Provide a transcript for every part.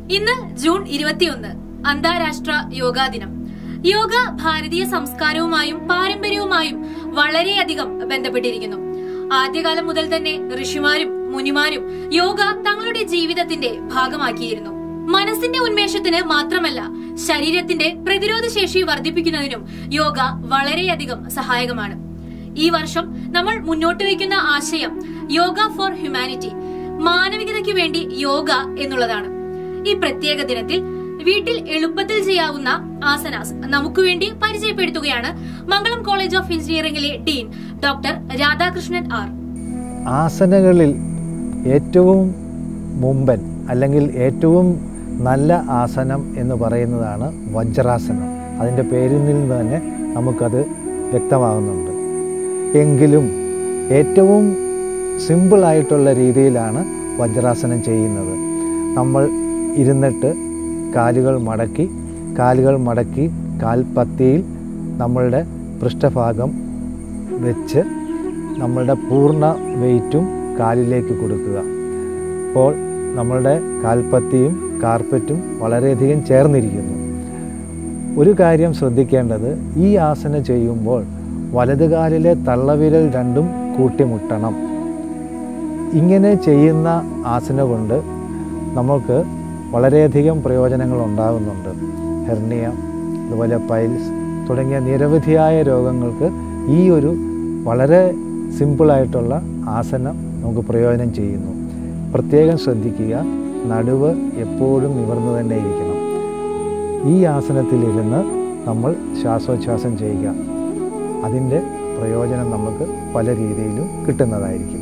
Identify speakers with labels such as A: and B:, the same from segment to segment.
A: ഇന്ന് ജൂൺ ഇരുപത്തിയൊന്ന് അന്താരാഷ്ട്ര യോഗാ ദിനം യോഗ ഭാരതീയ സംസ്കാരവുമായും പാരമ്പര്യവുമായും വളരെയധികം ബന്ധപ്പെട്ടിരിക്കുന്നു ആദ്യകാലം മുതൽ തന്നെ ഋഷിമാരും മുനിമാരും യോഗ തങ്ങളുടെ ജീവിതത്തിന്റെ ഭാഗമാക്കിയിരുന്നു മനസ്സിന്റെ ഉന്മേഷത്തിന് മാത്രമല്ല ശരീരത്തിന്റെ പ്രതിരോധ ശേഷി വർദ്ധിപ്പിക്കുന്നതിനും യോഗ വളരെയധികം സഹായകമാണ് ഈ വർഷം നമ്മൾ മുന്നോട്ട് വയ്ക്കുന്ന ആശയം യോഗ ഫോർ ഹ്യൂമാനിറ്റി മാനവികതയ്ക്ക് വേണ്ടി യോഗ എന്നുള്ളതാണ് ഈ പ്രത്യേക ദിനത്തിൽ വീട്ടിൽ എളുപ്പത്തിൽ ചെയ്യാവുന്ന ആസനാസ് നമുക്ക് വേണ്ടി പരിചയപ്പെടുത്തുകയാണ് മംഗളം കോളേജ് ഓഫ് എഞ്ചിനീയറിംഗിലെ ഡീൻ ഡോക്ടർ രാധാകൃഷ്ണൻ ആർ
B: ആസനകളിൽ ഏറ്റവും മുമ്പൻ അല്ലെങ്കിൽ ഏറ്റവും നല്ല ആസനം എന്ന് പറയുന്നതാണ് വജ്രാസനം അതിൻ്റെ പേരിൽ നിന്ന് തന്നെ നമുക്കത് വ്യക്തമാകുന്നുണ്ട് എങ്കിലും ഏറ്റവും സിമ്പിളായിട്ടുള്ള രീതിയിലാണ് വജ്രാസനം ചെയ്യുന്നത് നമ്മൾ ഇരുന്നിട്ട് കാലുകൾ മടക്കി കാലുകൾ മടക്കി കാൽപ്പത്തിയിൽ നമ്മളുടെ പൃഷ്ഠഭാഗം വെച്ച് നമ്മളുടെ പൂർണ്ണ വെയിറ്റും കാലിലേക്ക് കൊടുക്കുക അപ്പോൾ നമ്മളുടെ കാൽപ്പത്തിയും കാർപ്പറ്റും വളരെയധികം ചേർന്നിരിക്കുന്നു ഒരു കാര്യം ശ്രദ്ധിക്കേണ്ടത് ഈ ആസന ചെയ്യുമ്പോൾ വലത് കാലിലെ തള്ളവിരൽ രണ്ടും കൂട്ടിമുട്ടണം ഇങ്ങനെ ചെയ്യുന്ന ആസന കൊണ്ട് നമുക്ക് വളരെയധികം പ്രയോജനങ്ങൾ ഉണ്ടാകുന്നുണ്ട് ഹെർണിയ അതുപോലെ പൈൽസ് തുടങ്ങിയ നിരവധിയായ രോഗങ്ങൾക്ക് ഈ ഒരു വളരെ സിമ്പിളായിട്ടുള്ള ആസനം നമുക്ക് പ്രയോജനം ചെയ്യുന്നു പ്രത്യേകം ശ്രദ്ധിക്കുക നടുവ് എപ്പോഴും നിവർന്നു തന്നെ ഇരിക്കണം ഈ ആസനത്തിലിരുന്ന് നമ്മൾ ശ്വാസോച്ഛ്വാസം ചെയ്യുക അതിൻ്റെ പ്രയോജനം നമുക്ക് പല രീതിയിലും കിട്ടുന്നതായിരിക്കും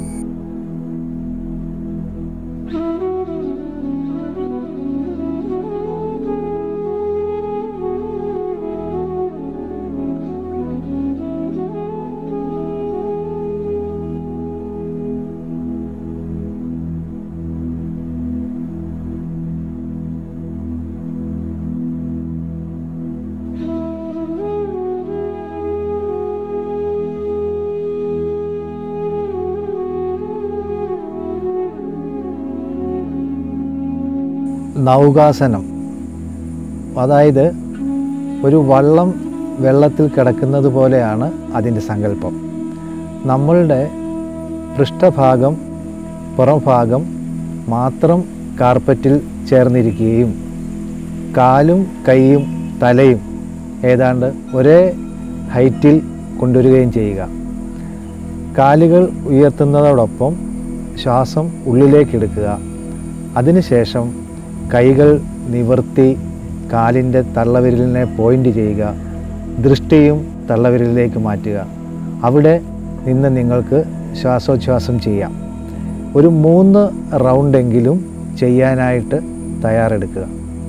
B: നൗകാസനം അതായത് ഒരു വള്ളം വെള്ളത്തിൽ കിടക്കുന്നത് പോലെയാണ് അതിൻ്റെ സങ്കല്പം നമ്മളുടെ പൃഷ്ഠഭാഗം പുറംഭാഗം മാത്രം കാർപ്പറ്റിൽ ചേർന്നിരിക്കുകയും കാലും കൈയും തലയും ഏതാണ്ട് ഒരേ ഹൈറ്റിൽ കൊണ്ടുവരികയും ചെയ്യുക കാലുകൾ ഉയർത്തുന്നതോടൊപ്പം ശ്വാസം ഉള്ളിലേക്കെടുക്കുക അതിനുശേഷം കൈകൾ നിവർത്തി കാലിൻ്റെ തള്ളവിരലിനെ പോയിൻ്റ് ചെയ്യുക ദൃഷ്ടിയും തള്ളവിരലിലേക്ക് മാറ്റുക അവിടെ നിന്ന് നിങ്ങൾക്ക് ശ്വാസോച്ഛ്വാസം ചെയ്യാം ഒരു മൂന്ന് റൗണ്ടെങ്കിലും ചെയ്യാനായിട്ട് തയ്യാറെടുക്കുക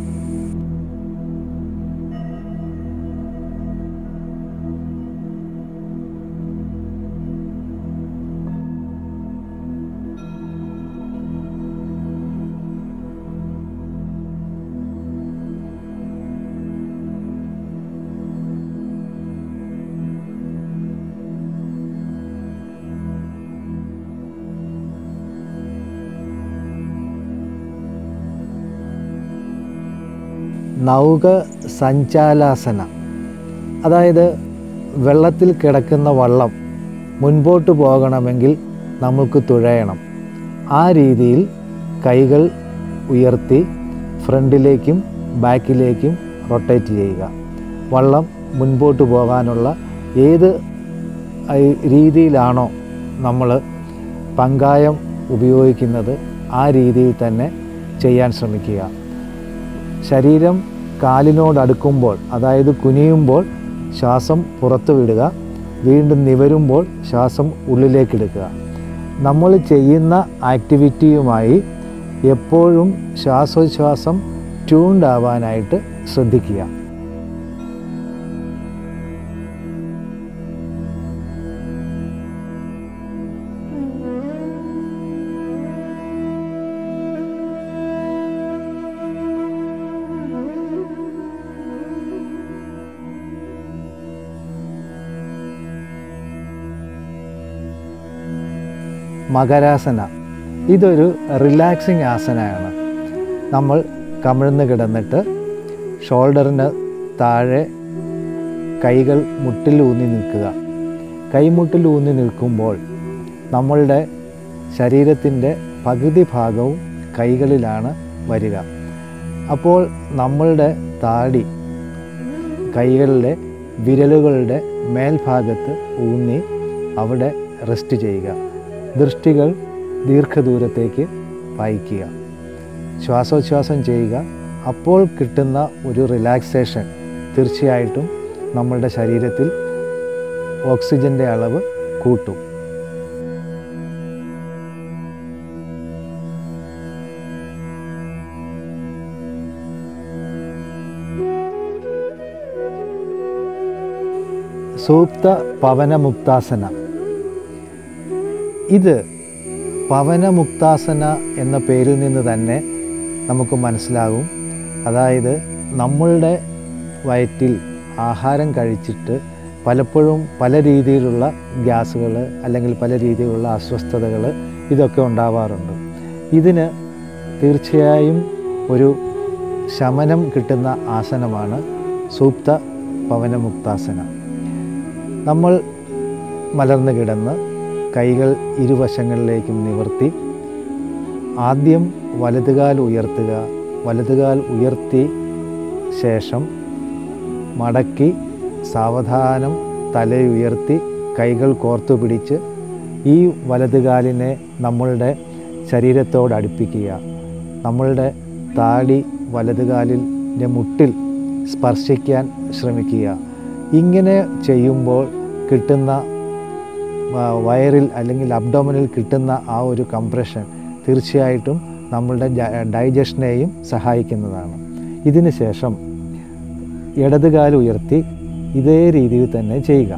B: നൗക സഞ്ചാലാസന അതായത് വെള്ളത്തിൽ കിടക്കുന്ന വള്ളം മുൻപോട്ട് പോകണമെങ്കിൽ നമുക്ക് തുഴയണം ആ രീതിയിൽ കൈകൾ ഉയർത്തി ഫ്രണ്ടിലേക്കും ബാക്കിലേക്കും റൊട്ടേറ്റ് ചെയ്യുക വള്ളം മുൻപോട്ട് പോകാനുള്ള ഏത് ഐ- രീതിയിലാണോ നമ്മൾ പങ്കായം ഉപയോഗിക്കുന്നത് ആ രീതിയിൽ തന്നെ ചെയ്യാൻ ശ്രമിക്കുക ശരീരം കാലിനോടടുക്കുമ്പോൾ അതായത് കുനിയുമ്പോൾ ശ്വാസം പുറത്തു വിടുക വീണ്ടും നിവരുമ്പോൾ ശ്വാസം ഉള്ളിലേക്കെടുക്കുക നമ്മൾ ചെയ്യുന്ന ആക്ടിവിറ്റിയുമായി എപ്പോഴും ശ്വാസോച്ഛ്വാസം ട്യൂൺഡ് ആവാനായിട്ട് ശ്രദ്ധിക്കുക മകരാസന ഇതൊരു റിലാക്സിങ് ആസനയാണ് നമ്മൾ കമിഴ്ന്ന് കിടന്നിട്ട് ഷോൾഡറിന് താഴെ കൈകൾ മുട്ടിലൂന്നി നിൽക്കുക കൈമുട്ടിലൂന്നി നിൽക്കുമ്പോൾ നമ്മളുടെ ശരീരത്തിൻ്റെ പകുതി ഭാഗവും കൈകളിലാണ് വരിക അപ്പോൾ നമ്മളുടെ താടി കൈകളിലെ വിരലുകളുടെ മേൽഭാഗത്ത് ഊന്നി അവിടെ റെസ്റ്റ് ചെയ്യുക ദൃഷ്ടികൾ ദീർഘദൂരത്തേക്ക് വായിക്കുക ശ്വാസോച്ഛ്വാസം ചെയ്യുക അപ്പോൾ കിട്ടുന്ന ഒരു റിലാക്സേഷൻ തീർച്ചയായിട്ടും നമ്മളുടെ ശരീരത്തിൽ ഓക്സിജൻ്റെ അളവ് കൂട്ടും സൂക്ത പവനമുക്താസന ഇത് പവനമുക്താസന എന്ന പേരിൽ നിന്ന് തന്നെ നമുക്ക് മനസ്സിലാകും അതായത് നമ്മളുടെ വയറ്റിൽ ആഹാരം കഴിച്ചിട്ട് പലപ്പോഴും പല രീതിയിലുള്ള ഗ്യാസുകൾ അല്ലെങ്കിൽ പല രീതിയിലുള്ള അസ്വസ്ഥതകൾ ഇതൊക്കെ ഉണ്ടാവാറുണ്ട് ഇതിന് തീർച്ചയായും ഒരു ശമനം കിട്ടുന്ന ആസനമാണ് സൂക്ത പവനമുക്താസന നമ്മൾ മലർന്നു കിടന്ന് കൈകൾ ഇരുവശങ്ങളിലേക്കും നിവർത്തി ആദ്യം വലതുകാൽ ഉയർത്തുക വലതുകാൽ ഉയർത്തി ശേഷം മടക്കി സാവധാനം തലയുയർത്തി കൈകൾ കോർത്തു പിടിച്ച് ഈ വലതുകാലിനെ നമ്മളുടെ ശരീരത്തോട് അടുപ്പിക്കുക നമ്മളുടെ താടി വലതുകാലിൻ്റെ മുട്ടിൽ സ്പർശിക്കാൻ ശ്രമിക്കുക ഇങ്ങനെ ചെയ്യുമ്പോൾ കിട്ടുന്ന ആ, വയറിൽ അല്ലെങ്കിൽ അബ്ഡോമനിൽ കിട്ടുന്ന ആ ഒരു കംപ്രഷൻ തീർച്ചയായിട്ടും നമ്മളുടെ ജ- ഡൈജഷനെയും സഹായിക്കുന്നതാണ് ഇതിന് ശേഷം ഇടതുകാൽ ഉയർത്തി ഇതേ രീതിയിൽ തന്നെ ചെയ്യുക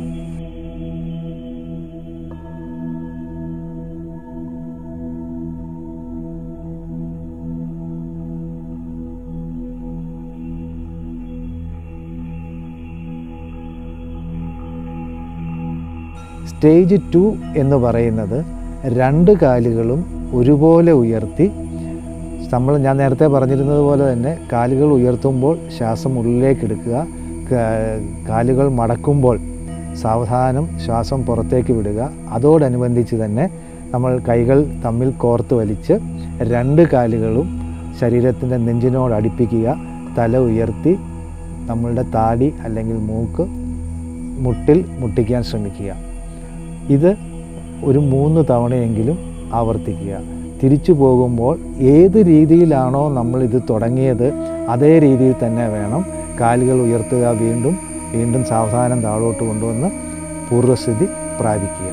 B: സ്റ്റേജ് ടു എന്ന് പറയുന്നത് രണ്ട് കാലുകളും ഒരുപോലെ ഉയർത്തി നമ്മൾ ഞാൻ നേരത്തെ പറഞ്ഞിരുന്നത് പോലെ തന്നെ കാലുകൾ ഉയർത്തുമ്പോൾ ശ്വാസം ഉള്ളിലേക്ക് എടുക്കുക കാ- കാലുകൾ മടക്കുമ്പോൾ സാവധാനം ശ്വാസം പുറത്തേക്ക് വിടുക അതോടനുബന്ധിച്ച് തന്നെ നമ്മൾ കൈകൾ തമ്മിൽ കോർത്ത് വലിച്ച് രണ്ട് കാലുകളും ശരീരത്തിൻ്റെ നെഞ്ചിനോട് അടുപ്പിക്കുക തല ഉയർത്തി നമ്മളുടെ താടി അല്ലെങ്കിൽ മൂക്ക് മുട്ടിൽ മുട്ടിക്കാൻ ശ്രമിക്കുക ഇത് ഒരു മൂന്ന് തവണയെങ്കിലും ആവർത്തിക്കുക തിരിച്ചു പോകുമ്പോൾ ഏത് രീതിയിലാണോ നമ്മൾ ഇത് തുടങ്ങിയത് അതേ രീതിയിൽ തന്നെ വേണം കാലുകൾ ഉയർത്തുക വീണ്ടും വീണ്ടും സാവധാനം താഴോട്ട് കൊണ്ടുവന്ന് പൂർവ്വസ്ഥിതി പ്രാപിക്കുക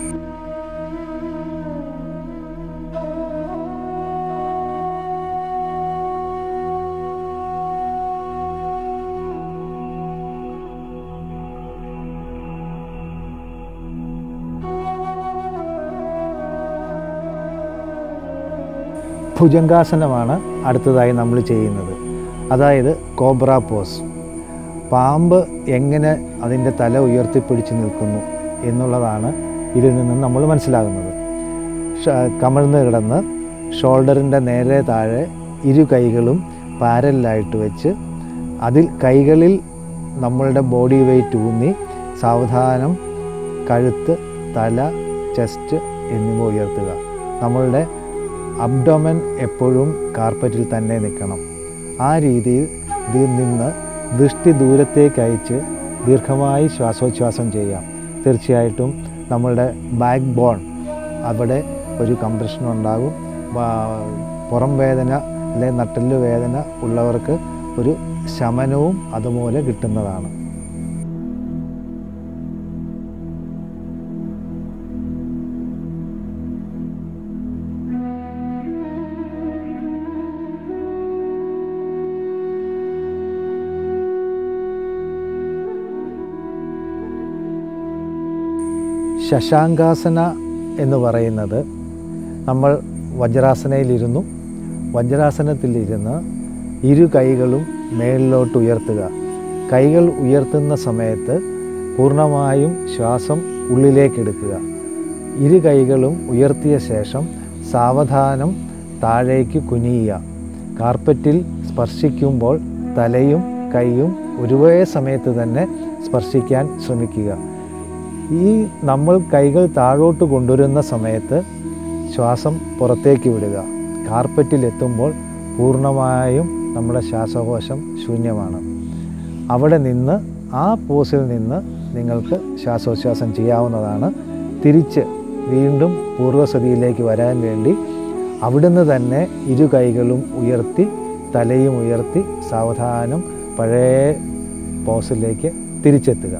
B: ഭുജംഗാസനമാണ് അടുത്തതായി നമ്മൾ ചെയ്യുന്നത് അതായത് കോബ്ര പോസ് പാമ്പ് എങ്ങനെ അതിൻ്റെ തല ഉയർത്തിപ്പിടിച്ച് നിൽക്കുന്നു എന്നുള്ളതാണ് ഇതിൽ നിന്ന് നമ്മൾ മനസ്സിലാകുന്നത് ഷ- കമിഴ്ന്ന് കിടന്ന് ഷോൾഡറിൻ്റെ നേരെ താഴെ ഇരു കൈകളും പാരലായിട്ട് വെച്ച് അതിൽ കൈകളിൽ നമ്മളുടെ ബോഡി വെയ്റ്റ് ഊന്നി സാവധാനം കഴുത്ത് തല ചെസ്റ്റ് എന്നിവ ഉയർത്തുക നമ്മളുടെ അബ്ഡോമൻ എപ്പോഴും കാർപ്പറ്റിൽ തന്നെ നിൽക്കണം ആ രീതിയിൽ ഇതിൽ നിന്ന് ദൃഷ്ടി ദൂരത്തേക്ക് അയച്ച് ദീർഘമായി ശ്വാസോച്ഛ്വാസം ചെയ്യാം തീർച്ചയായിട്ടും നമ്മളുടെ ബാക്ക് ബോൺ അവിടെ ഒരു കംപ്രഷൻ ഉണ്ടാകും വാ- പുറം വേദന അല്ലെങ്കിൽ നട്ടെല്ല് വേദന ഉള്ളവർക്ക് ഒരു ശമനവും അതുപോലെ കിട്ടുന്നതാണ് ശശാങ്കാസന എന്ന് പറയുന്നത് നമ്മൾ വജ്രാസനയിലിരുന്നു വജ്രാസനത്തിലിരുന്ന് ഇരു കൈകളും മേളിലോട്ട് ഉയർത്തുക കൈകൾ ഉയർത്തുന്ന സമയത്ത് പൂർണ്ണമായും ശ്വാസം ഉള്ളിലേക്കെടുക്കുക ഇരു കൈകളും ഉയർത്തിയ ശേഷം സാവധാനം താഴേക്ക് കുനിയുക കാർപ്പറ്റിൽ സ്പർശിക്കുമ്പോൾ തലയും കൈയും ഒരുവേ സമയത്ത് തന്നെ സ്പർശിക്കാൻ ശ്രമിക്കുക ഈ നമ്മൾ കൈകൾ താഴോട്ട് കൊണ്ടുവരുന്ന സമയത്ത് ശ്വാസം പുറത്തേക്ക് വിടുക കാർപ്പറ്റിലെത്തുമ്പോൾ പൂർണ്ണമായും നമ്മുടെ ശ്വാസകോശം ശൂന്യമാണ് അവിടെ നിന്ന് ആ പോസിൽ നിന്ന് നിങ്ങൾക്ക് ശ്വാസോച്ഛ്വാസം ചെയ്യാവുന്നതാണ് തിരിച്ച് വീണ്ടും പൂർവ്വസ്ഥിതിയിലേക്ക് വരാൻ വേണ്ടി അവിടുന്ന് തന്നെ ഇരു കൈകളും ഉയർത്തി തലയും ഉയർത്തി സാവധാനം പഴയ പോസിലേക്ക് തിരിച്ചെത്തുക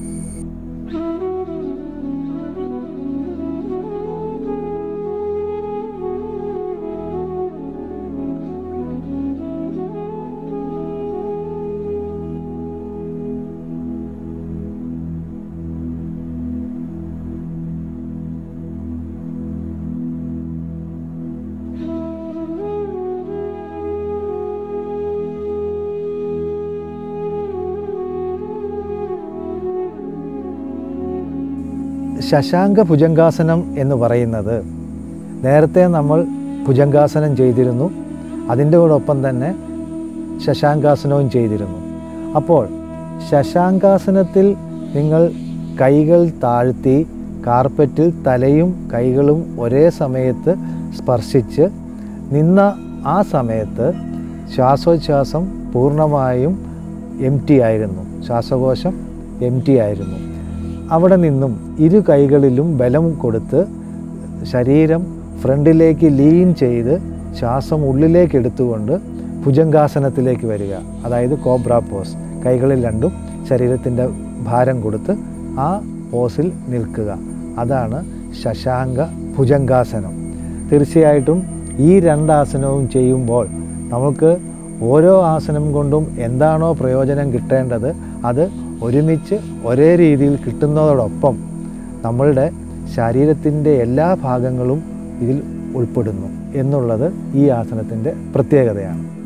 B: ശശാങ്ക ഭുജങ്കാസനം എന്ന് പറയുന്നത് നേരത്തെ നമ്മൾ ഭുജങ്കാസനം ചെയ്തിരുന്നു അതിൻ്റെ കൂടൊപ്പം തന്നെ ശശാങ്കാസനവും ചെയ്തിരുന്നു അപ്പോൾ ശശാങ്കാസനത്തിൽ നിങ്ങൾ കൈകൾ താഴ്ത്തി കാർപ്പറ്റിൽ തലയും കൈകളും ഒരേ സമയത്ത് സ്പർശിച്ച് നിന്ന ആ സമയത്ത് ശ്വാസോച്ഛ്വാസം പൂർണ്ണമായും എം ടി ആയിരുന്നു ശ്വാസകോശം എം ടി ആയിരുന്നു അവിടെ നിന്നും ഇരു കൈകളിലും ബലം കൊടുത്ത് ശരീരം ഫ്രണ്ടിലേക്ക് ലീൻ ചെയ്ത് ശ്വാസം ഉള്ളിലേക്ക് എടുത്തുകൊണ്ട് ഭുജങ്കാസനത്തിലേക്ക് വരിക അതായത് കോബ്ര പോസ് കൈകളിൽ രണ്ടും ശരീരത്തിൻ്റെ ഭാരം കൊടുത്ത് ആ പോസിൽ നിൽക്കുക അതാണ് ശശാങ്ക ഭുജങ്കാസനം തീർച്ചയായിട്ടും ഈ രണ്ടാസനവും ചെയ്യുമ്പോൾ നമുക്ക് ഓരോ ആസനം കൊണ്ടും എന്താണോ പ്രയോജനം കിട്ടേണ്ടത് അത് ഒരുമിച്ച് ഒരേ രീതിയിൽ കിട്ടുന്നതോടൊപ്പം നമ്മളുടെ ശരീരത്തിൻ്റെ എല്ലാ ഭാഗങ്ങളും ഇതിൽ ഉൾപ്പെടുന്നു എന്നുള്ളത് ഈ ആസനത്തിൻ്റെ പ്രത്യേകതയാണ്